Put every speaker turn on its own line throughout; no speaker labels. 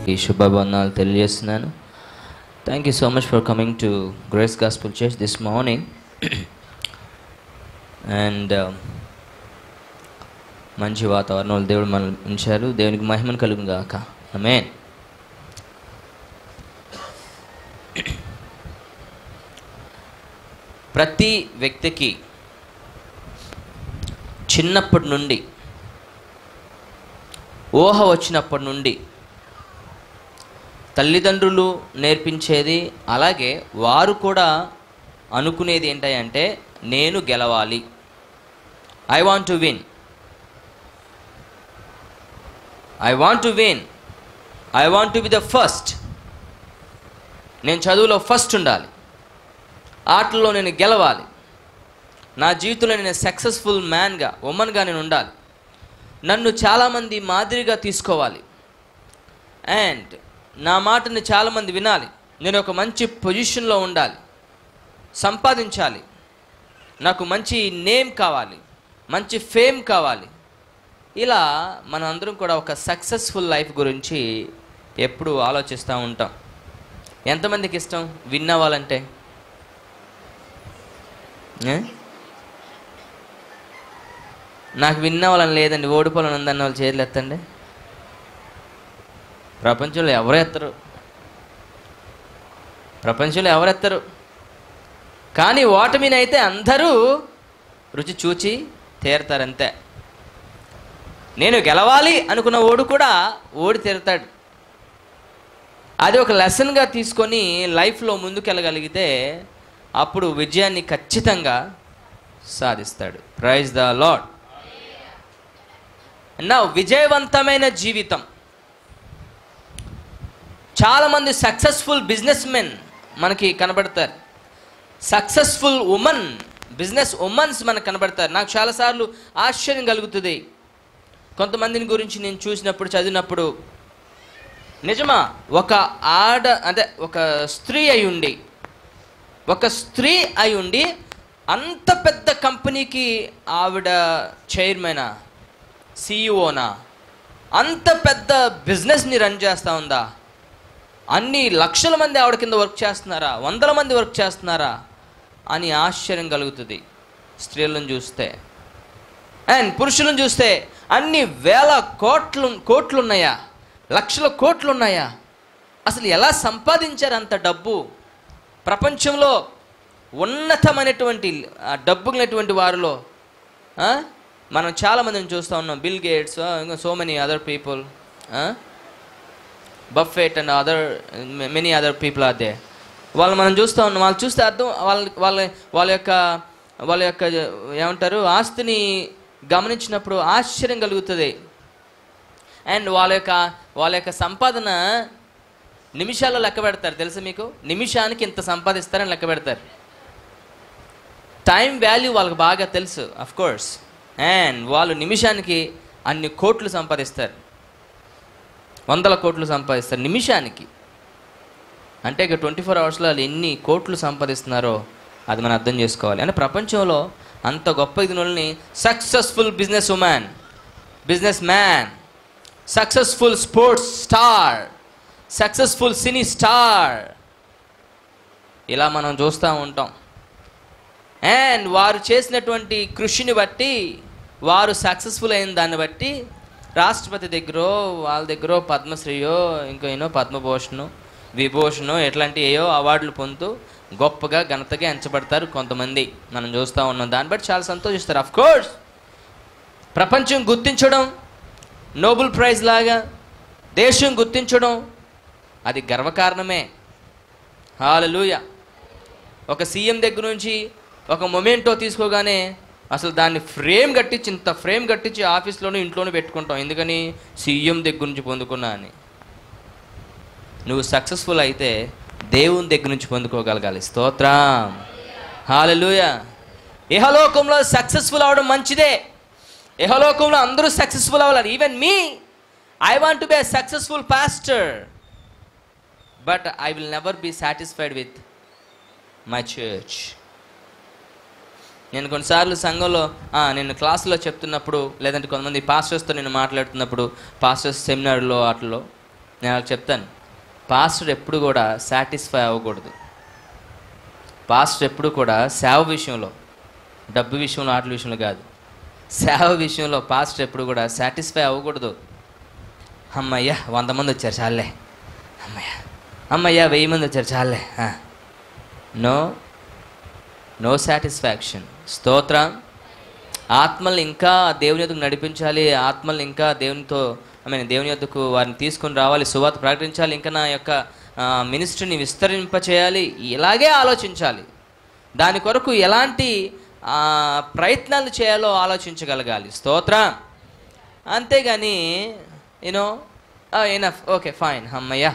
ఈ శుభబంధాలు తెలియజేస్తున్నాను thank you so much for coming to Grace Gospel Church this morning and మంచి వాతావరణంలో దేవుడు మనం ఉంచారు దేవునికి మహిమను కలుగు గాక ఆమేన్ ప్రతి వ్యక్తికి చిన్నప్పటి నుండి ఊహ వచ్చినప్పటి నుండి తల్లిదండ్రులు నేర్పించేది అలాగే వారు కూడా అనుకునేది ఏంటంటే నేను గెలవాలి I want to win I want to win I want to be the first నేను చదువులో ఫస్ట్ ఉండాలి ఆటల్లో నేను గెలవాలి నా జీవితంలో నేను సక్సెస్ఫుల్ మ్యాన్గా ఉమెన్గా నేను ఉండాలి నన్ను చాలామంది మాదిరిగా తీసుకోవాలి అండ్ నా మాటని చాలామంది వినాలి నేను ఒక మంచి పొజిషన్లో ఉండాలి సంపాదించాలి నాకు మంచి నేమ్ కావాలి మంచి ఫేమ్ కావాలి ఇలా మన అందరం కూడా ఒక సక్సెస్ఫుల్ లైఫ్ గురించి ఎప్పుడు ఆలోచిస్తూ ఉంటాం ఎంతమందికి ఇష్టం విన్ అవ్వాలంటే ఏ? నాకు విన్ అవ్వాలని లేదండి ఓడిపోవాలని ఉందన్న వాళ్ళు చేతులు ఎత్తండి ప్రపంచంలో ఎవరు ఎత్తరు ప్రపంచంలో ఎవరు ఎత్తరు కానీ ఓటమిని అయితే అందరూ రుచి చూచి తీరతారంతే నేను గెలవాలి అనుకున్న ఓడు కూడా ఓడి తీరుతాడు అది ఒక లెసన్గా తీసుకొని లైఫ్లో ముందుకెళ్ళగలిగితే అప్పుడు విజయాన్ని ఖచ్చితంగా సాధిస్తాడు ప్రైజ్ ద లాడ్ నా విజయవంతమైన జీవితం చాలామంది సక్సెస్ఫుల్ బిజినెస్ మెన్ మనకి కనబడతారు సక్సెస్ఫుల్ ఉమెన్ బిజినెస్ ఉమెన్స్ మనకు కనబడతారు నాకు చాలాసార్లు ఆశ్చర్యం కలుగుతుంది కొంతమందిని గురించి నేను చూసినప్పుడు చదివినప్పుడు నిజమా ఒక ఆడ అంటే ఒక స్త్రీ అయి ఉండి ఒక స్త్రీ అయి ఉండి అంత పెద్ద కంపెనీకి ఆవిడ చైర్మనా సీఈఓనా అంత పెద్ద బిజినెస్ని రన్ చేస్తూ ఉందా అన్ని లక్షల మంది ఆవిడ కింద వర్క్ చేస్తున్నారా వందల మంది వర్క్ చేస్తున్నారా అని ఆశ్చర్యం కలుగుతుంది స్త్రీలను చూస్తే అండ్ పురుషులను చూస్తే అన్ని వేల కోట్లు కోట్లు ఉన్నాయా లక్షల కోట్లు ఉన్నాయా అసలు ఎలా సంపాదించారు అంత డబ్బు ప్రపంచంలో ఉన్నతమైనటువంటి ఆ డబ్బులైనటువంటి వారిలో ఆ, మనం చాలామందిని చూస్తూ ఉన్నాం బిల్ గేట్స్ ఇంకా so many other people Buffett and other many other people are they వాళ్ళు మనం చూస్తూ ఉన్నాం వాళ్ళు చూస్తే అర్థం వాళ్ళ వాళ్ళ వాళ్ళ యొక్క వాళ్ళ యొక్క ఏమంటారు ఆస్తిని గమనించినప్పుడు ఆశ్చర్యం కలుగుతుంది అండ్ వాళ్ళ యొక్క వాళ్ళ యొక్క సంపాదన నిమిషాల్లో లెక్క పెడతారు తెలుసా మీకు నిమిషానికి ఇంత సంపాదిస్తారని లెక్క పెడతారు టైం వాల్యూ వాళ్ళకి బాగా తెలుసు అఫ్ కోర్స్ అండ్ వాళ్ళు నిమిషానికి అన్ని కోట్లు సంపాదిస్తారు వందల కోట్లు సంపాదిస్తారు నిమిషానికి అంటే ఇక ట్వంటీ ఫోర్ అవర్స్లో వాళ్ళు ఎన్ని కోట్లు సంపాదిస్తున్నారో అది మనం అర్థం చేసుకోవాలి అంటే ప్రపంచంలో అంత గొప్ప ఇది successful business women business man successful sports star successful cine star ఇలా మనం చూస్తూ ఉంటాం అండ్ వారు చేసినటువంటి కృషిని బట్టి వారు సక్సెస్ఫుల్ అయిన దాన్ని బట్టి రాష్ట్రపతి దగ్గర వాళ్ళ దగ్గర పద్మశ్రీయో ఇంకా ఏనో పద్మభూషణ్ విభూషణ్ ఎట్లాంటి ఏయో అవార్డులు పొందుతూ గొప్పగా ఘనతగా ఎంచబడతారు కొంతమంది మనం చూస్తూ ఉన్నాం దాన్ని బట్టి చాలా సంతోషిస్తారు అఫ్ కోర్స్ ప్రపంచం గుర్తించడం నోబెల్ ప్రైజ్ లాగా దేశం గుర్తించడం అది గర్వకారణమే హాలలుయ ఒక సీఎం దగ్గర నుంచి ఒక మొమెంటో తీసుకోగానే అసలు దాన్ని ఫ్రేమ్ కట్టించి ఇంత ఫ్రేమ్ కట్టించి ఆఫీస్లోనూ ఇంట్లోనూ పెట్టుకుంటాం ఎందుకని సీఎం దగ్గర నుంచి పొందుకున్నా అని నువ్వు సక్సెస్ఫుల్ అయితే దేవుని దగ్గర నుంచి పొందుకోగలగాలి స్తోత్రం హాలలుయ ఇహలోకంలో సక్సెస్ఫుల్ అవడం మంచిదే ఇహలోకంలో అందరూ సక్సెస్ఫుల్ అవ్వాలి even me I want to be successful pastor but I will never be satisfied with my church నేను కొన్నిసార్లు సంఘంలో ఆ, నేను క్లాసులో చెప్తున్నప్పుడు లేదంటే కొంతమంది పాస్టర్స్తో నేను మాట్లాడుతున్నప్పుడు పాస్టర్స్ సెమినార్లో వాటిలో నేను వాళ్ళకి చెప్తాను పాస్టర్ ఎప్పుడు కూడా సాటిస్ఫై అవ్వకూడదు పాస్టర్ ఎప్పుడు కూడా సేవ విషయంలో డబ్బు విషయంలో ఆటల విషయంలో కాదు సేవ విషయంలో పాస్టర్ ఎప్పుడు కూడా సాటిస్ఫై అవ్వకూడదు అమ్మయ్య వంద మంది వచ్చారు చాలే అమ్మయ్య అమ్మయ్య వెయ్యి మంది వచ్చారు చాలే నో నో సాటిస్ఫాక్షన్ స్తోత్రం ఆత్మల్ని ఇంకా దేవుని యొద్దకు నడిపించాలి ఆత్మల్ని ఇంకా దేవునితో ఐ మీన్ దేవుని యొద్దకు వారిని తీసుకొని రావాలి సువార్త ప్రకటించాలి ఇంకా నా యొక్క ఆ, మినిస్ట్రీని విస్తరింపచేయాలి ఇలాగే ఆలోచించాలి దాని కొరకు ఎలాంటి ఆ, ప్రయత్నాలు చేయాలో ఆలోచించగలగాలి స్తోత్రం అంతేగాని యూనో ఎనఫ్ ఓకే ఫైన్ అమ్మయ్యా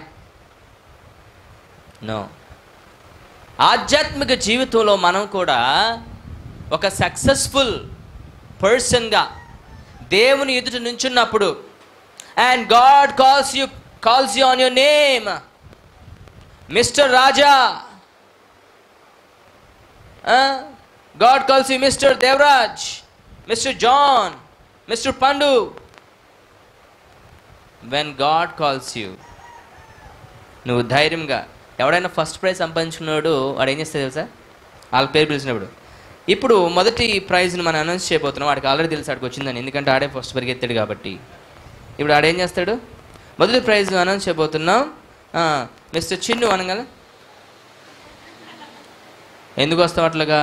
నో ఆధ్యాత్మిక జీవితంలో మనం కూడా ఒక సక్సెస్ఫుల్ పర్సన్గా దేవుని ఎదుట నుంచున్నప్పుడు and God calls you calls you on your name mister Raja God calls you mister Devaraj mister John mister Pandu when God calls you నువ్వు ధైర్యంగా ఎవడైనా ఫస్ట్ ప్రైజ్ సంపాదించుకున్నాడు వాడు ఏం చేస్తాడు తెలుసా వాళ్ళ పేరు పిలిచినప్పుడు ఇప్పుడు మొదటి ప్రైజ్ని మనం అనౌన్స్ చేయబోతున్నాం వాడికి ఆల్రెడీ తెలిసి ఆడికి వచ్చిందని ఎందుకంటే ఆడే ఫస్ట్ పరిగెత్తాడు కాబట్టి ఇప్పుడు ఆడేం చేస్తాడు మొదటి ప్రైజ్ అనౌన్స్ చేయబోతున్నాం ఆ, మిస్టర్ చిన్ను అనగల ఎందుకు వస్తావు అట్లాగా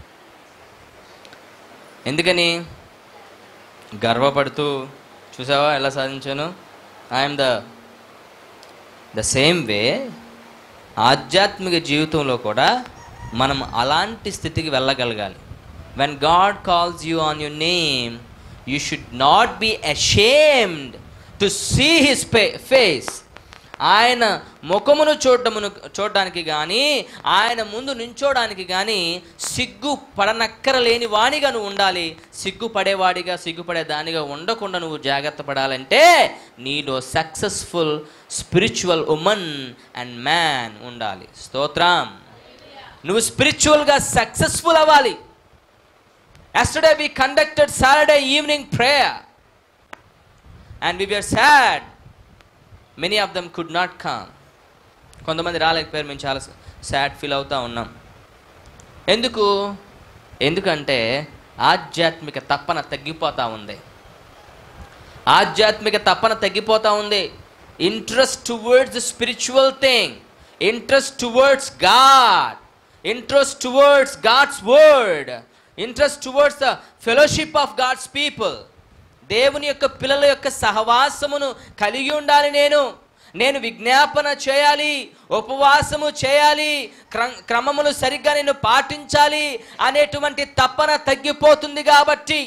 ఎందుకని గర్వపడుతూ చూసావా ఎలా సాధించాను I'm the the same way ఆధ్యాత్మిక జీవితంలో కూడా మనం అలాంటి స్థితికి వెళ్ళగలగాలి when God calls you on your name you should not be ashamed to see his face ఆయన ముఖమును చూడటమును చూడడానికి కానీ ఆయన ముందు నించోడానికి కానీ సిగ్గు పడనక్కరలేని వాడిగా నువ్వు ఉండాలి సిగ్గుపడేవాడిగా సిగ్గుపడే దానిగా ఉండకుండా నువ్వు జాగ్రత్త పడాలంటే నీలో successful spiritual woman and man ఉండాలి స్తోత్రం నువ్వు స్పిరిచువల్గా సక్సెస్ఫుల్ అవ్వాలి yesterday we conducted Saturday evening prayer and we are sad many of them could not come కొంతమంది రాలేకపోయారు మేము చాలా సాడ్ ఫీల్ అవుతూ ఉన్నాం ఎందుకు ఎందుకంటే ఆధ్యాత్మిక తప్పన తగ్గిపోతూ ఉంది ఆధ్యాత్మిక తప్పన తగ్గిపోతూ ఉంది interest towards the spiritual thing interest towards God interest towards God's word interest towards the fellowship of God's people దేవుని యొక్క పిల్లల యొక్క సహవాసమును కలిగి ఉండాలి నేను నేను విజ్ఞాపన చేయాలి ఉపవాసము చేయాలి క్ర- క్రమమును సరిగ్గా నేను పాటించాలి అనేటువంటి తప్పన తగ్గిపోతుంది కాబట్టి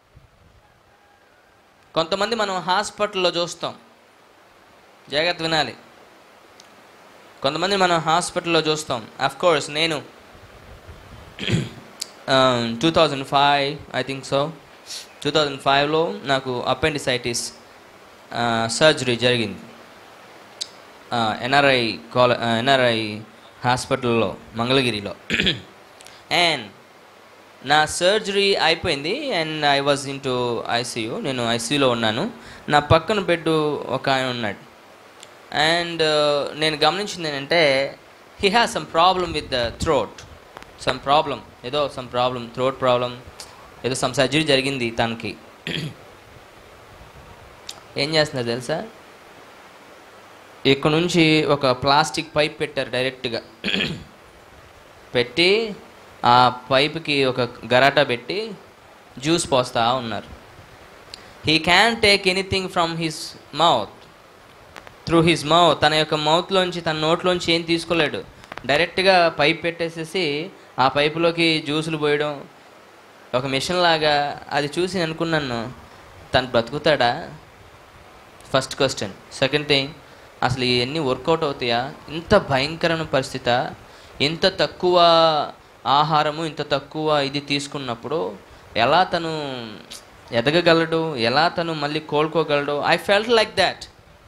కొంతమంది మనం హాస్పిటల్లో చూస్తాం జాగ్రత్త వినాలి కొంతమంది మనం హాస్పిటల్లో చూస్తాం అఫ్ కోర్స్ నేను two thousand five I think so two thousand ఫైవ్లో నాకు అపెండిసైటిస్ సర్జరీ జరిగింది ఎన్ఆర్ఐ కాల ఎన్ఆర్ఐ హాస్పిటల్లో మంగళగిరిలో అండ్ నా సర్జరీ అయిపోయింది and I was in to ICU నేను ఐసీయూలో ఉన్నాను నా పక్కన బెడ్ ఒక ఆయన ఉన్నాడు అండ్ నేను గమనించింది ఏంటంటే he has some problem with the throat some problem ఏదో సమ్ ప్రాబ్లం థ్రోట్ ప్రాబ్లం ఏదో సమ్ సర్జరీ జరిగింది తనకి ఏం చేస్తున్నారు తెలుసా ఇక్కడ నుంచి ఒక ప్లాస్టిక్ పైప్ పెట్టారు డైరెక్ట్గా పెట్టి ఆ పైప్కి ఒక గరాటా పెట్టి జ్యూస్ పోస్తా ఉన్నారు he can take anything from his mouth through his mouth తన యొక్క మౌత్లోంచి తన నోట్లోంచి ఏం తీసుకోలేడు డైరెక్ట్గా పైప్ పెట్టేసేసి ఆ పైపులోకి జ్యూసులు పోయడం ఒక మిషన్ లాగా అది చూసి నేను అనుకున్నాను తను బ్రతుకుతాడా ఫస్ట్ క్వశ్చన్ సెకండ్ థింగ్ అసలు ఇవన్నీ వర్కౌట్ అవుతాయా ఇంత భయంకరమైన పరిస్థితి ఇంత తక్కువ ఆహారము ఇంత తక్కువ ఇది తీసుకున్నప్పుడు ఎలా తను ఎదగగలడు ఎలా తను మళ్ళీ కోలుకోగలడు ఐ ఫెల్ట్ లైక్ దాట్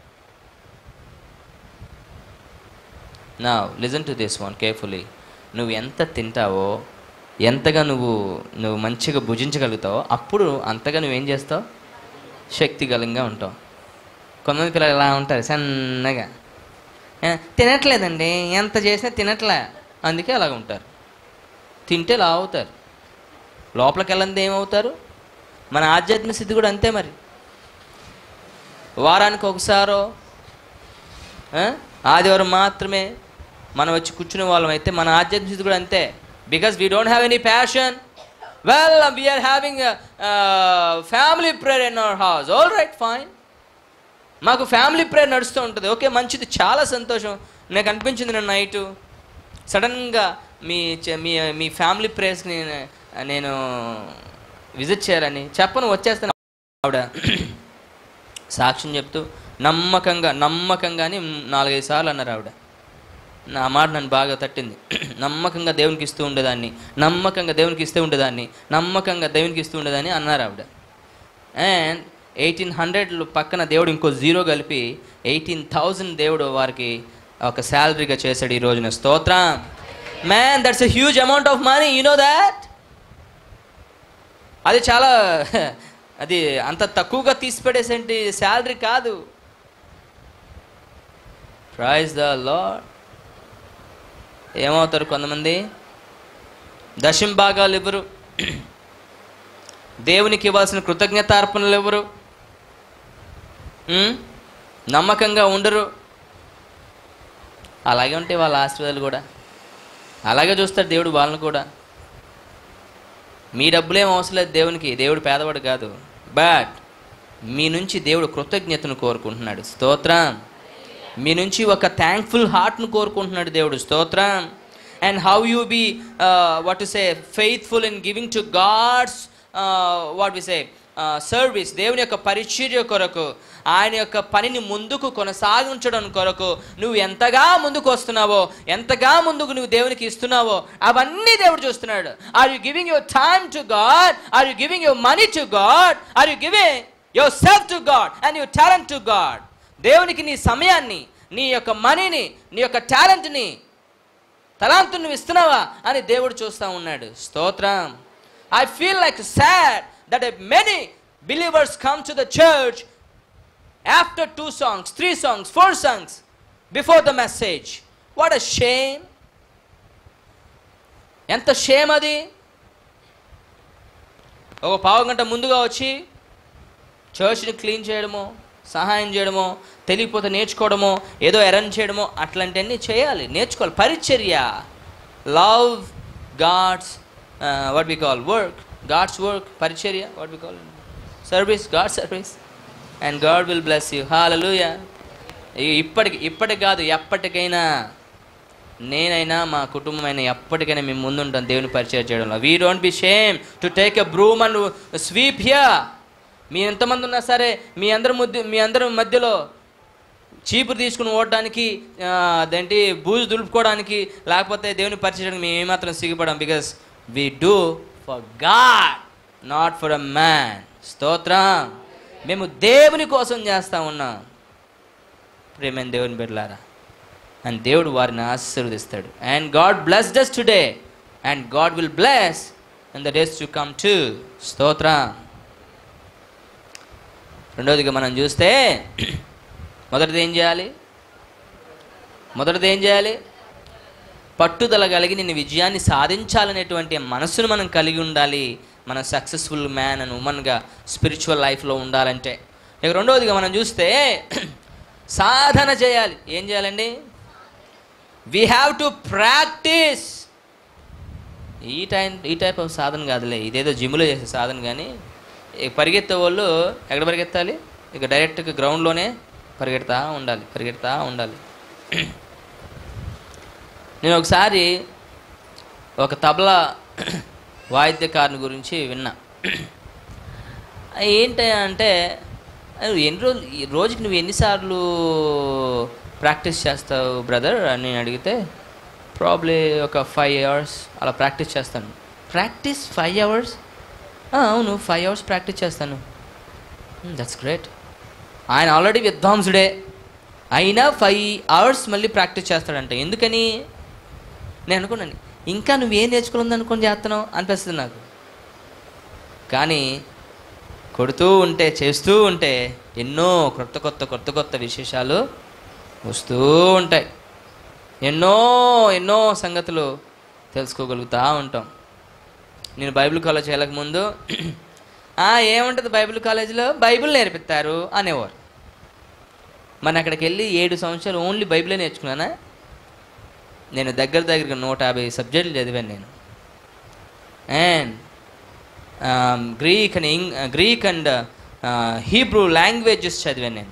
నా listen to this one carefully నువ్వు ఎంత తింటావో ఎంతగా నువ్వు నువ్వు మంచిగా భుజించగలుగుతావో అప్పుడు అంతగా నువ్వేం చేస్తావు శక్తిగలంగా ఉంటావు కొంతమంది పిల్లలు ఇలా ఉంటారు సన్నగా "ఏ, తినట్లేదండి ఎంత చేసినా తినట్లే అందుకే అలాగ ఉంటారు తింటే లా అవుతారు లోపలికి వెళ్ళంది ఏమవుతారు మన ఆధ్యాత్మిక స్థితి కూడా అంతే మరి వారానికి ఒకసారో ఆ, ఆదివారం మాత్రమే మనం వచ్చి కూర్చునే వాళ్ళం అయితే మన ఆధ్యాత్మిక స్థితి కూడా అంతే because we don't have any passion well we are having family prayer in our house all right fine మాకు ఫ్యామిలీ ప్రేయర్ నడుస్తూ ఉంటుంది ఓకే మంచిది చాలా సంతోషం నాకు అనిపించింది నేను నైటు సడన్గా మీ చ- మీ మీ ఫ్యామిలీ ప్రేయర్స్కి నేను నేను విజిట్ చేయాలని చెప్పను వచ్చేస్తాను ఆవిడ సాక్ష్యం చెప్తూ నమ్మకంగా నమ్మకంగాని నాలుగైదు సార్లు అన్నారు ఆవిడ నా మాట నన్ను బాగా తట్టింది నమ్మకంగా దేవునికి ఇస్తూ ఉండేదాన్ని నమ్మకంగా దేవునికి ఇస్తూ ఉండేదాన్ని నమ్మకంగా దేవునికి ఇస్తూ ఉండేదాన్ని అన్నారు ఆవిడ అండ్ ఎయిటీన్ హండ్రెడ్ పక్కన దేవుడు ఇంకో జీరో కలిపి ఎయిటీన్ థౌజండ్ దేవుడు వారికి ఒక శాలరీగా చేశాడు ఈ రోజున స్తోత్రం man that's a huge amount of money you know that అది చాలా అది అంత తక్కువగా తీసి పడేసేంటి శాలరీ కాదు ప్రైజ్ ద లాడ్ ఏమవుతారు కొంతమంది దశం భాగాలు ఇవ్వరు దేవునికి ఇవ్వాల్సిన కృతజ్ఞతార్పణలు ఇవ్వరు ఉమ్? నమ్మకంగా ఉండరు అలాగే ఉంటే వాళ్ళ ఆశీర్వాదాలు కూడా అలాగే చూస్తాడు దేవుడు వాళ్ళని కూడా మీ డబ్బులేం అవసరం లేదు దేవునికి దేవుడు పేదవాడు కాదు బట్ మీ నుంచి దేవుడు కృతజ్ఞతను కోరుకుంటున్నాడు స్తోత్రం మీ నుంచి ఒక థ్యాంక్ఫుల్ హార్ట్ను కోరుకుంటున్నాడు దేవుడు స్తోత్రం and how you be what to say faithful in giving to God's what we say service దేవుని యొక్క పరిచర్య కొరకు ఆయన యొక్క పనిని ముందుకు కొనసాగించడం కొరకు నువ్వు ఎంతగా ముందుకు వస్తున్నావో ఎంతగా ముందుకు నువ్వు దేవునికి ఇస్తున్నావో అవన్నీ దేవుడు చూస్తున్నాడు are you giving your time to God are you giving your money to God are you giving your self to God and your talent to God దేవునికి నీ సమయాన్ని నీ యొక్క మనీని నీ యొక్క టాలెంట్ని తలాంతుని నువ్వు ఇస్తున్నావా అని దేవుడు చూస్తూ ఉన్నాడు స్తోత్రం I feel like sad that many believers come to the church after two songs three songs four songs before the message what a shame ఎంత షేమ్ అది ఒక పావు గంట ముందుగా వచ్చి చర్చ్ని క్లీన్ చేయడమో సహాయం చేయడమో తెలియకపోతే నేర్చుకోవడమో ఏదో అరేంజ్ చేయడమో అట్లాంటివన్నీ చేయాలి నేర్చుకోవాలి పరిచర్య love God's what we call work God's work పరిచర్య what we call service God service and God will bless you హాలూయ ఇప్పటికి ఇప్పటికి కాదు ఎప్పటికైనా నేనైనా మా కుటుంబమైనా ఎప్పటికైనా మేము ముందుంటాం దేవుని పరిచయం చేయడంలో we don't be shame to take a broom and sweep here మీ ఎంతమంది ఉన్నా సరే మీ అందరి మధ్య మీ అందరి మధ్యలో చీపురు తీసుకుని ఓడడానికి ఆ, అదేంటి బూజు దులుపుకోవడానికి లేకపోతే దేవుని పరిచయం మేము ఏమాత్రం సిగ్గుపడాం because we do for God not for a man స్తోత్రం మేము దేవుని కోసం చేస్తా ఉన్నాం ప్రేమైన దేవుని బిడ్డలారా అండ్ దేవుడు వారిని ఆశీర్వదిస్తాడు and God blessed us today and God will bless in the days to come too స్తోత్రం రెండోదిగా మనం చూస్తే మొదటిది ఏం చేయాలి మొదటిది ఏం చేయాలి పట్టుదల కలిగి నిన్ను విజయాన్ని సాధించాలనేటువంటి మనసును మనం కలిగి ఉండాలి మనం సక్సెస్ఫుల్ మ్యాన్ అండ్ ఉమెన్గా స్పిరిచువల్ లైఫ్లో ఉండాలంటే ఇక రెండవదిగా మనం చూస్తే సాధన చేయాలి ఏం చేయాలండి వీ హ్యావ్ టు ప్రాక్టీస్ ఈ టైం ఈ టైప్ ఆఫ్ సాధన కాదులే ఇదేదో జిమ్లో చేసే సాధన కానీ ఇక పరిగెత్తే వాళ్ళు ఎక్కడ పరిగెత్తాలి ఇక డైరెక్ట్గా గ్రౌండ్లోనే పరిగెడతా ఉండాలి పరిగెడతా ఉండాలి నేను ఒకసారి ఒక తబలా వాయిద్యకారుని గురించి విన్నా ఏంటి అంటే "అరే, ఎన్ని రోజులు ఈ రోజుకి నువ్వు ఎన్నిసార్లు ప్రాక్టీస్ చేస్తావు బ్రదర్ అని నేను అడిగితే ప్రాబ్లీ ఒక ఫైవ్ అవర్స్ అలా ప్రాక్టీస్ చేస్తాను ప్రాక్టీస్ ఫైవ్ అవర్స్ అవును ఫైవ్ అవర్స్ ప్రాక్టీస్ చేస్తాను దట్స్ గ్రేట్ ఆయన ఆల్రెడీ విద్వాంసుడే అయినా ఫైవ్ అవర్స్ మళ్ళీ ప్రాక్టీస్ చేస్తాడంట ఎందుకని నేను అనుకున్నాను ఇంకా నువ్వేం నేర్చుకుని అనుకొని చేస్తున్నావు అనిపిస్తుంది నాకు కానీ కొడుతూ ఉంటే చేస్తూ ఉంటే ఎన్నో కొత్త కొత్త కొత్త కొత్త విశేషాలు వస్తూ ఉంటాయి ఎన్నో ఎన్నో సంగతులు తెలుసుకోగలుగుతూ ఉంటాం నేను బైబిల్ కాలేజ్ వెళ్ళకముందు "ఆ, ఏముంటుంది బైబిల్ కాలేజీలో బైబిల్ నేర్పిస్తారు అనేవారు మన అక్కడికి వెళ్ళి ఏడు సంవత్సరాలు ఓన్లీ బైబిలే నేర్చుకున్నానా నేను దగ్గర దగ్గరగా నూట యాభై సబ్జెక్టులు చదివాను నేను అండ్ గ్రీక్ అండ్ ఇంగ్ గ్రీక్ అండ్ హీబ్రూ లాంగ్వేజెస్ చదివాను నేను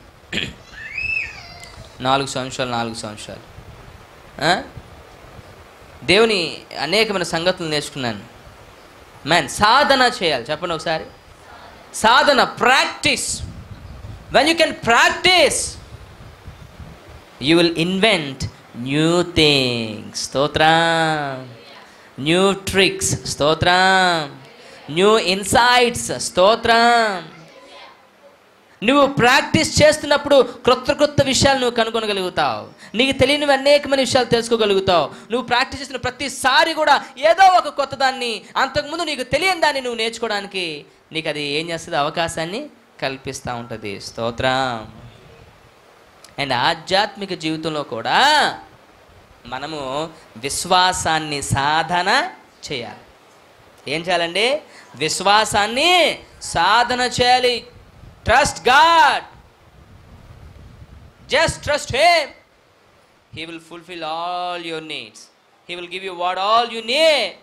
నాలుగు సంవత్సరాలు నాలుగు సంవత్సరాలు ఆ? దేవుని అనేకమైన సంగతులు నేర్చుకున్నాను మ్యాన్ సాధన చేయాలి చెప్పండి ఒకసారి సాధన practice when you can practice you will invent new things స్తోత్రం న్యూ ట్రిక్స్ స్తోత్రం న్యూ ఇన్సైట్స్ స్తోత్రం నువ్వు ప్రాక్టీస్ చేస్తున్నప్పుడు క్రొత్త క్రొత్త విషయాలు నువ్వు కనుగొనగలుగుతావు నీకు తెలియనివి అనేకమైన విషయాలు తెలుసుకోగలుగుతావు నువ్వు ప్రాక్టీస్ చేసిన ప్రతిసారి కూడా ఏదో ఒక కొత్త దాన్ని అంతకుముందు నీకు తెలియని దాన్ని నువ్వు నేర్చుకోవడానికి నీకు అది ఏం చేస్తుంది అవకాశాన్ని కల్పిస్తూ ఉంటుంది స్తోత్రం అండ్ ఆధ్యాత్మిక జీవితంలో కూడా మనము విశ్వాసాన్ని సాధన చేయాలి ఏం చేయాలండి విశ్వాసాన్ని సాధన చేయాలి trust God just trust him he will fulfil all your needs he will give you what all you need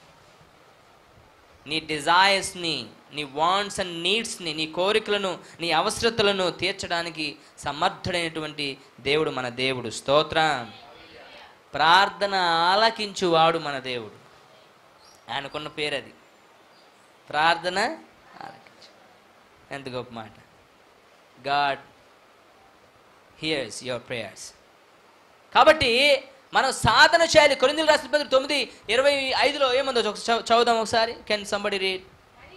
నీ డిజైర్స్ని నీ వాంట్స్ అండ్ నీడ్స్ని నీ కోరికలను నీ అవసరతలను తీర్చడానికి సమర్థుడైనటువంటి దేవుడు మన దేవుడు స్తోత్రం ప్రార్థన ఆలకించువాడు మన దేవుడు ఆయనకున్న పేరు అది ప్రార్థన ఆలకించు ఎంత గొప్ప మాట గాడ్ హియర్స్ యువర్ ప్రేయర్స్ కాబట్టి మనం సాధన చేయాలి కొరిందులు రాసిన పత్రిక తొమ్మిది ఇరవై ఐదులో ఏముందో ఒకసారి చదువు- చదువుదాం ఒకసారి కెన్ సంబడి రీడ్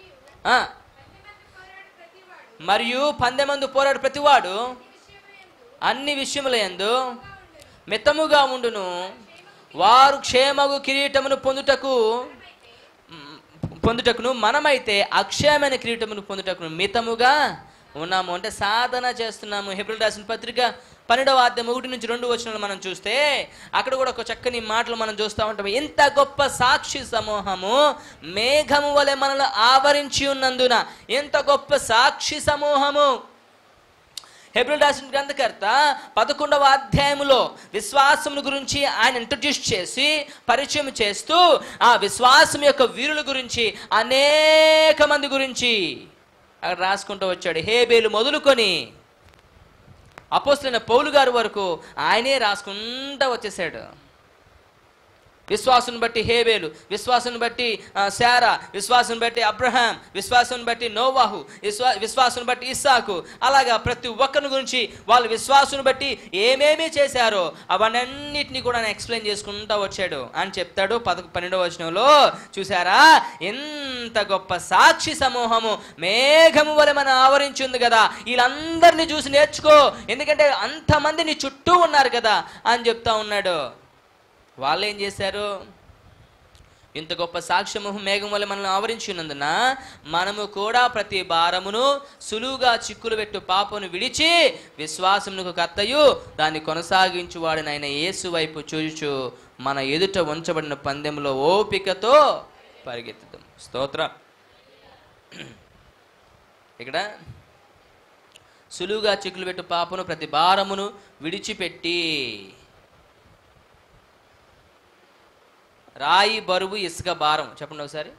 మరియు పందెమందు పోరాడు ప్రతివాడు అన్ని విషయముల యందు మితముగా ఉండును వారు క్షేమగు కిరీటమును పొందుటకు మ్, పొందుటకును మనమైతే అక్షయమైన కిరీటమును పొందుటకును మితముగా ఉన్నాము అంటే సాధన చేస్తున్నాము హెబ్రిల్ రాసిన పత్రిక పన్నెండవ అధ్యాయం ఒకటి నుంచి రెండు వచనాలు మనం చూస్తే అక్కడ కూడా ఒక చక్కని మాటలు మనం చూస్తూ ఉంటాం ఎంత గొప్ప సాక్షి సమూహము మేఘము వలె మనల్ని ఆవరించి ఉన్నందున ఎంత గొప్ప సాక్షి సమూహము హెబ్రిల్ రాసిన గ్రంథకర్త పదకొండవ అధ్యాయములో విశ్వాసమును గురించి ఆయన ఇంట్రడ్యూస్ చేసి పరిచయం చేస్తూ ఆ విశ్వాసం యొక్క వీరుల గురించి అనేక మంది గురించి అక్కడ రాసుకుంటూ వచ్చాడు హేబేలు మొదలుకొని అపోస్తులైన పౌలు గారు వరకు ఆయనే రాసుకుంటూ వచ్చేసాడు విశ్వాసం బట్టి హేబేలు విశ్వాసం బట్టి ఆ, శారా విశ్వాసం బట్టి అబ్రహాం విశ్వాసం బట్టి నోవాహు విశ్వా విశ్వాసం బట్టి ఇస్సాకు అలాగా ప్రతి ఒక్కరి గురించి వాళ్ళు విశ్వాసం బట్టి ఏమేమి చేశారో అవన్నిటిని కూడా ఆయన ఎక్స్ప్లెయిన్ చేసుకుంటూ వచ్చాడు అని చెప్తాడు పద పన్నెండవ వచనంలో చూసారా ఎంత గొప్ప సాక్షి సమూహము మేఘము వలె మన ఆవరించి ఉంది కదా వీళ్ళందరినీ చూసి నేర్చుకో ఎందుకంటే అంతమంది నీ చుట్టూ ఉన్నారు కదా అని చెప్తా ఉన్నాడు వాళ్ళు ఏం చేశారు ఇంత గొప్ప సాక్ష్యము మేఘం వల్ల మనల్ని ఆవరించి ఉన్నందున మనము కూడా ప్రతి భారమును సులువుగా చిక్కులు పెట్టు పాపను విడిచి విశ్వాసమునకు కత్తయు దాన్ని కొనసాగించువాడిని ఆయన యేసు వైపు చూచుచు మన ఎదుట ఉంచబడిన పందెంలో ఓపికతో పరిగెత్తుదాం స్తోత్రం ఇక్కడ సులువుగా చిక్కులు పెట్టు పాపను ప్రతి భారమును విడిచిపెట్టి రాయి బరువు ఇసుక భారం చెప్పండి ఒకసారి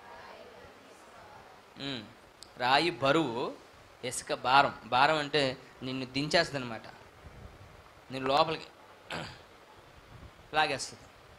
ఉమ్. రాయి బరువు ఇసుక భారం భారం అంటే నిన్ను దించేస్తుంది అనమాట నేను లోపలికి లాగేస్తుంది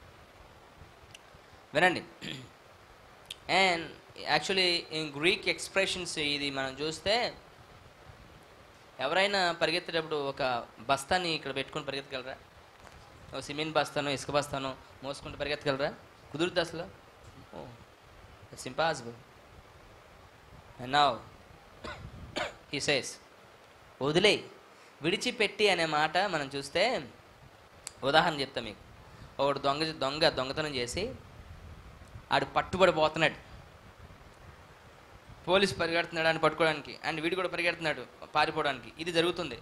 వినండి and actually in Greek expressions ఇది మనం చూస్తే ఎవరైనా పరిగెత్తేటప్పుడు ఒక బస్తాని ఇక్కడ పెట్టుకొని పరిగెత్తగలరా ఒక సిమెంట్ బస్తాను ఇసుక బస్తాను మోసుకుంటూ పరిగెత్తగలరా కుదురుద్ది అసలు oh it's impossible and now he says వదిలే విడిచిపెట్టి అనే మాట మనం చూస్తే ఉదాహరణ చెప్తా మీకు ఒకడు దొంగ దొంగ దొంగతనం చేసి ఆడు పట్టుబడిపోతున్నాడు పోలీసు పరిగెడుతున్నాడు అని పట్టుకోవడానికి అండ్ వీడు కూడా పరిగెడుతున్నాడు పారిపోవడానికి ఇది జరుగుతుంది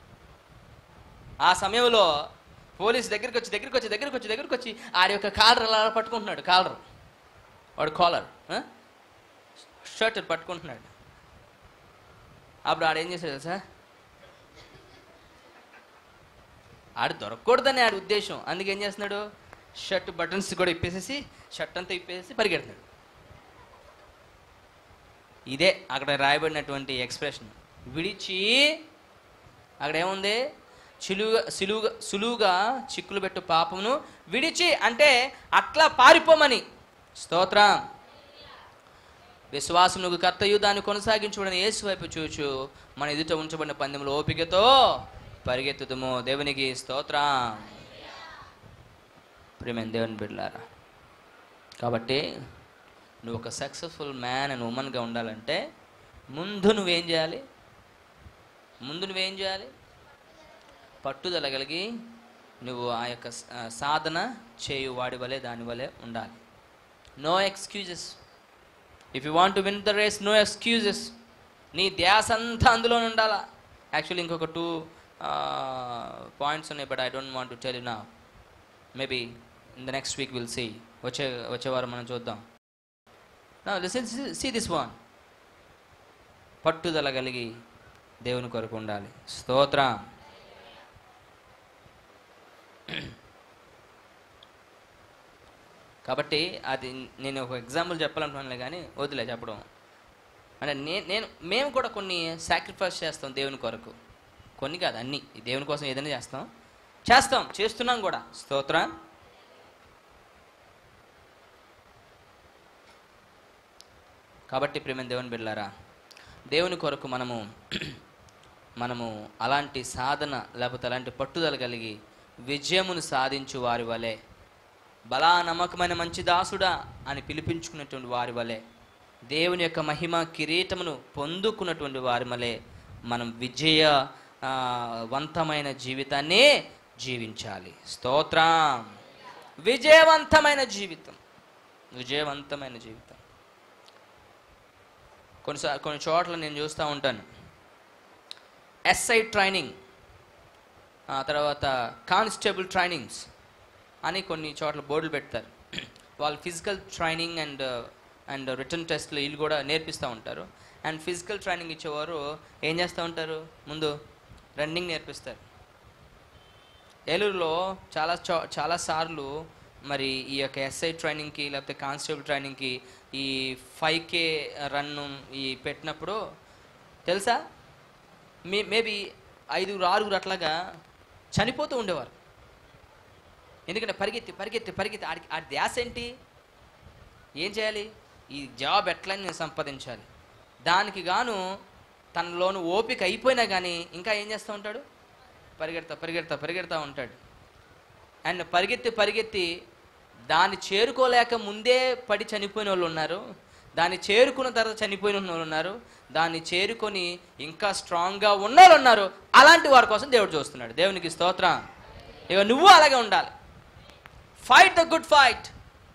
ఆ సమయంలో పోలీస్ దగ్గరికి వచ్చి దగ్గరికి వచ్చి దగ్గరికి వచ్చి దగ్గరికి వచ్చి ఆడి యొక్క కాలర్ అలా పట్టుకుంటున్నాడు కాలర్ వాడు కాలర్ షర్ట్ పట్టుకుంటున్నాడు అప్పుడు ఆడు ఏం చేశాడు తెలుసా ఆడు దొరకకూడదని ఆడి ఉద్దేశం అందుకే ఏం చేస్తున్నాడు షర్ట్ బటన్స్ కూడా ఇప్పేసేసి షర్ట్ అంతా ఇప్పేసి పరిగెడుతున్నాడు ఇదే అక్కడ రాయబడినటువంటి ఎక్స్ప్రెషన్ విడిచి అక్కడ ఏముంది చిలువుగా సులువుగా సులువుగా చిక్కులు పెట్టు పాపమును విడిచి అంటే అట్లా పారిపోమని స్తోత్రం విశ్వాసమునకు కర్తయు దాన్ని కొనసాగించుడని యేసు వైపు చూచు మన ఎదుట ఉంచబడిన పందెంలో ఓపికతో పరిగెత్తుదుము దేవునికి స్తోత్రం ప్రేమైన దేవుని బిడ్డలారా కాబట్టి నువ్వు ఒక సక్సెస్ఫుల్ మ్యాన్ అండ్ ఉమెన్గా ఉండాలంటే ముందు నువ్వేం చేయాలి ముందు నువ్వేం చేయాలి పట్టుదల కలిగి నువ్వు ఆ యొక్క స- ఆ, సాధన చేయు వాడి వలె దాని వలె ఉండాలి no excuses if you want to win the race no excuses నీ ధ్యాస అంతా అందులో ఉండాలా యాక్చువల్లీ ఇంకొక టూ పాయింట్స్ ఉన్నాయి but I don't want to tell you నా maybe in the next week will see వచ్చే వచ్చే వారం మనం చూద్దాం సీ దిస్ వన్ పట్టుదల కలిగి దేవుని కొరకు ఉండాలి స్తోత్రం కాబట్టి అది నేను ఒక ఎగ్జాంపుల్ చెప్పాలనుకున్నాను కానీ వదిలే చెప్పడం అంటే నేను నేను మేము కూడా కొన్ని సాక్రిఫైస్ చేస్తాం దేవుని కొరకు కొన్ని కాదు అన్నీ ఈ దేవుని కోసం ఏదైనా చేస్తాం చేస్తాం చేస్తున్నాం కూడా స్తోత్రం కాబట్టి ప్రేమ దేవుని బిడ్డారా దేవుని కొరకు మనము మనము అలాంటి సాధన లేకపోతే అలాంటి పట్టుదల కలిగి విజయమును సాధించు వారి వలె బలా నమ్మకమైన మంచి దాసుడా అని పిలిపించుకున్నటువంటి వారి వలె దేవుని యొక్క మహిమ కిరీటమును పొందుకున్నటువంటి వారి వలె మనం విజయ ఆ, వంతమైన జీవితాన్ని జీవించాలి స్తోత్రం విజయవంతమైన జీవితం విజయవంతమైన జీవితం కొన్నిసార్లు కొన్ని చోట్ల నేను చూస్తూ ఉంటాను ఎస్ఐ ట్రైనింగ్ ఆ తర్వాత కానిస్టేబుల్ ట్రైనింగ్స్ అని కొన్ని చోట్ల బోర్డులు పెడతారు వాళ్ళు physical training and and return టెస్ట్లు వీళ్ళు కూడా నేర్పిస్తూ ఉంటారు అండ్ ఫిజికల్ ట్రైనింగ్ ఇచ్చేవారు ఏం చేస్తూ ఉంటారు ముందు రన్నింగ్ నేర్పిస్తారు ఏలూరులో చాలా చో చాలా సార్లు మరి ఈ యొక్క ఎస్ఐ ట్రైనింగ్కి లేకపోతే కానిస్టేబుల్ ట్రైనింగ్కి ఈ ఫైవ్ కే రన్ ఈ పెట్టినప్పుడు తెలుసా మే మేబీ ఐదుగురు ఆరుగురు అట్లాగా చనిపోతూ ఉండేవారు ఎందుకంటే పరిగెత్తి పరిగెత్తి పరిగెత్తి ఆడి ఆ ధ్యాస ఏంటి ఏం చేయాలి ఈ జాబ్ ఎట్లా నేను సంపాదించాలి దానికి గాను తనలోను ఓపిక అయిపోయినా కానీ ఇంకా ఏం చేస్తూ ఉంటాడు పరిగెడతా పరిగెడతా పరిగెడతా ఉంటాడు అండ్ పరిగెత్తి పరిగెత్తి దాన్ని చేరుకోలేక ముందే పడి చనిపోయిన వాళ్ళు ఉన్నారు దాన్ని చేరుకున్న తర్వాత చనిపోయిన వాళ్ళు ఉన్నారు దాన్ని చేరుకొని ఇంకా స్ట్రాంగ్గా ఉన్న వాళ్ళు ఉన్నారు అలాంటి వారి కోసం దేవుడు చూస్తున్నాడు దేవునికి స్తోత్రం ఇక నువ్వు అలాగే ఉండాలి fight the good fight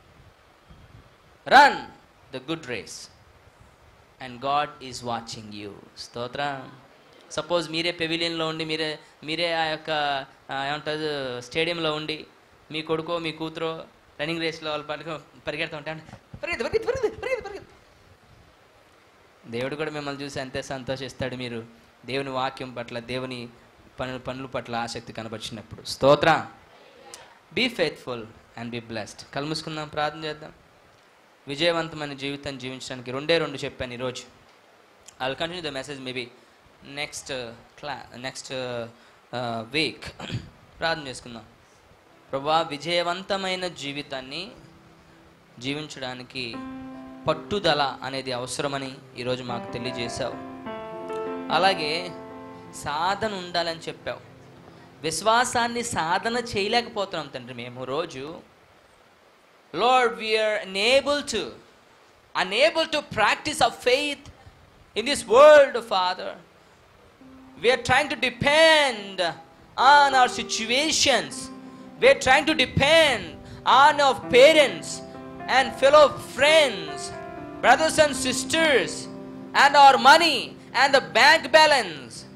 run the good race and God is watching you స్తోత్రం సపోజ్ మీరే పెవిలియన్లో ఉండి మీరే మీరే ఆ యొక్క ఆ, ఏమంటారు స్టేడియంలో ఉండి మీ కొడుకో మీ కూతురో రన్నింగ్ రేస్లో వాళ్ళు పడుకో పరిగెడుతూ ఉంటాడు పరిగెత్తు పరిగెత్తు పరిగెత్తు పరిగెత్తు పరిగెత్తు దేవుడు కూడా మిమ్మల్ని చూసి అంతే సంతోషిస్తాడు మీరు దేవుని వాక్యం పట్ల దేవుని పనుల పనుల పట్ల ఆసక్తి కనపరిచినప్పుడు స్తోత్రం be faithful and be blessed కళ్ళు మూసుకుందాం ప్రార్థన చేద్దాం విజయవంతమైన జీవితం జీవించడానికి రెండే రెండు చెప్పాను ఈరోజు I will continue the message maybe next క్లా నెక్స్ట్ వీక్ ప్రార్థన చేసుకుందాం ప్రభా విజయవంతమైన జీవితాన్ని జీవించడానికి పట్టుదల అనేది అవసరమని ఈరోజు మాకు తెలియజేశావు అలాగే సాధన ఉండాలని చెప్పావు విశ్వాసాన్ని సాధన చేయలేకపోతున్నాం తండ్రి మేము రోజు Lord, we are unable to, unable to practice our faith in this world, Father. We are trying to depend on our situations. We are trying to depend on our parents and fellow friends, brothers and sisters, and our money and the bank balance.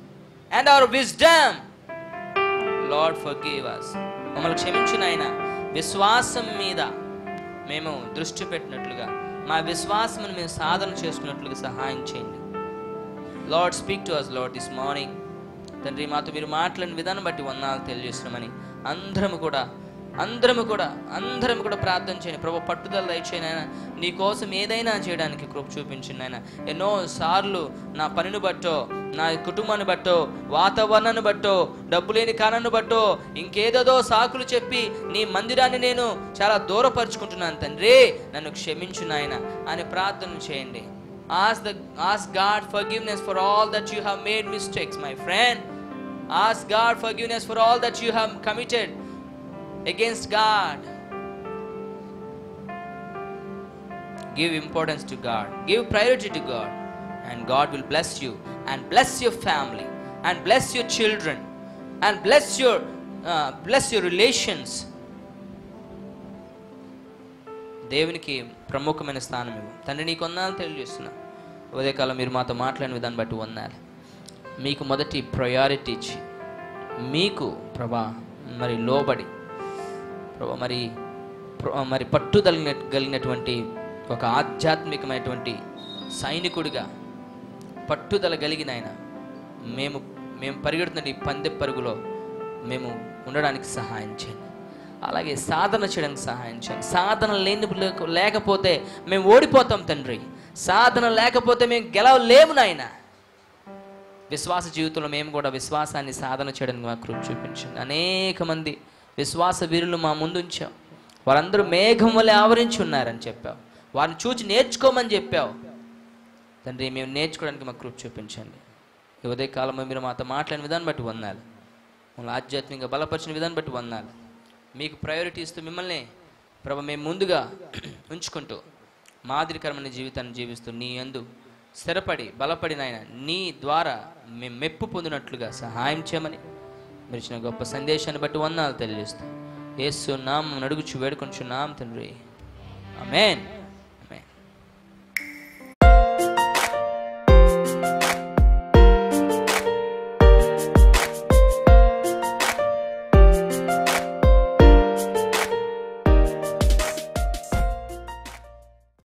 And our wisdom Lord forgive us మమ్మల్ని క్షమించిన ఆయన విశ్వాసం మీద మేము దృష్టి పెట్టినట్లుగా మా విశ్వాసమును మేము సాధన చేసుకున్నట్లుగా సహాయం చేయండి Lord speak to us Lord this morning తండ్రి మాతో మీరు మాట్లాడిన విధానం బట్టి వందనాలు తెలియజేస్తున్నామని అందరము కూడా అందరము కూడా అందరం కూడా ప్రార్థన చేయండి ప్రభు పట్టుదల దయచేయను ఆయన నీ కోసం ఏదైనా చేయడానికి కృప చూపించింది ఆయన ఎన్నో సార్లు నా పనిని బట్టో నా కుటుంబాన్ని బట్టో వాతావరణాన్ని బట్టో డబ్బు లేని కారణాన్ని బట్టో ఇంకేదేదో సాకులు చెప్పి నీ మందిరాన్ని నేను చాలా దూరపరుచుకుంటున్నాను తండ్రి నన్ను క్షమించు నాయన అని ప్రార్థన చేయండి Ask the ask God forgiveness for all that you have made mistakes, my friend. Ask God forgiveness for all that you have committed against God. Give importance to God. Give priority to God. And God will bless you and bless your family and bless your children and bless your uh, bless your relations. దేవునికి ప్రముఖమైన స్థానం ఇవ్వు తండ్రి నీకు వందనాలు తెలియజేస్తున్నా ఉదయకాలం మీరు మాతో మాట్లాడిన విధాన్ని బట్టి వందాలి మీకు మొదటి ప్రయారిటీ ఇచ్చి మీకు ప్రభా మరి లోబడి ప్రభా మరి ప్ర- మరి పట్టుదల కలిగినటువంటి ఒక ఆధ్యాత్మికమైనటువంటి సైనికుడిగా పట్టుదల కలిగిన ఆయన మేము మేము పరిగెడుతున్న ఈ పందె పరుగులో మేము ఉండడానికి సహాయం చేయండి అలాగే సాధన చేయడానికి సహాయం చేయండి సాధన లేని లేక- లేకపోతే మేము ఓడిపోతాం తండ్రి సాధన లేకపోతే మేము గెలవలేము నాయన విశ్వాస జీవితంలో మేము కూడా విశ్వాసాన్ని సాధన చేయడానికి మాకు కృప చూపించండి అనేక మంది విశ్వాస వీరులు మా ముందు ఉంచాం వారందరూ మేఘం వలె ఆవరించి ఉన్నారని చెప్పావు వారిని చూచి నేర్చుకోమని చెప్పావు తండ్రి మేము నేర్చుకోవడానికి మాకు కృప చూపించండి ఈ ఉదయ కాలంలో మీరు మాతో మాట్లాడిన విధానం బట్టి వందాలి మమ్మల్ని ఆధ్యాత్మికంగా బలపరిచిన విధానం బట్టి వందాలి మీకు ప్రయారిటీ ఇస్తూ మిమ్మల్ని ప్రభ మేము ముందుగా ఉంచుకుంటూ మాదిరికరమైన జీవితాన్ని జీవిస్తూ నీ యందు స్థిరపడి బలపడిన ఆయన నీ ద్వారా మేము మెప్పు పొందినట్లుగా సహాయం చేయమని మీరు ఇచ్చిన గొప్ప సందేశాన్ని బట్టి వందనాలు తెలియజేస్తాం యేసు నామం అడుగుచు వేడుకొంచున్నాం తండ్రి ఆమేన్